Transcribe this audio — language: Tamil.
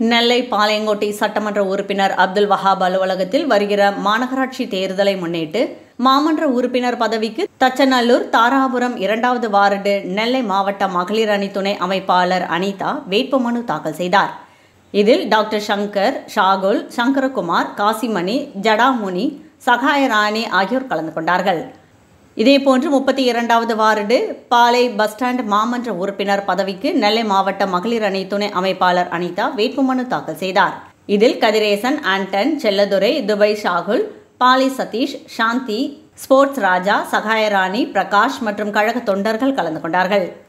நெல்லை பாளையங்கோட்டை சட்டமன்ற உறுப்பினர் அப்துல் வஹாப் அலுவலகத்தில் வருகிற மாநகராட்சி தேர்தலை முன்னிட்டு மாமன்ற உறுப்பினர் பதவிக்கு தச்சநல்லூர் தாராபுரம் இரண்டாவது வார்டு நெல்லை மாவட்ட மகளிர் அணி துணை அமைப்பாளர் அனிதா வேட்புமனு தாக்கல் செய்தார் இதில் டாக்டர் சங்கர் ஷாகுல் சங்கரகுமார் காசிமணி ஜடாமுனி சகாயராணி ஆகியோர் கலந்து கொண்டார்கள் இதேபோன்று முப்பத்தி இரண்டாவது வார்டு பாலை பஸ் ஸ்டாண்ட் மாமன்ற உறுப்பினர் பதவிக்கு நெல்லை மாவட்ட மகளிர் அணி துணை அமைப்பாளர் அனிதா வேட்புமனு தாக்கல் செய்தார் இதில் கதிரேசன் ஆண்டன் செல்லதுரை துபை ஷாகுல் பாலை சதீஷ் சாந்தி ஸ்போர்ட்ஸ் ராஜா சகாயராணி பிரகாஷ் மற்றும் கழக தொண்டர்கள் கலந்து கொண்டார்கள்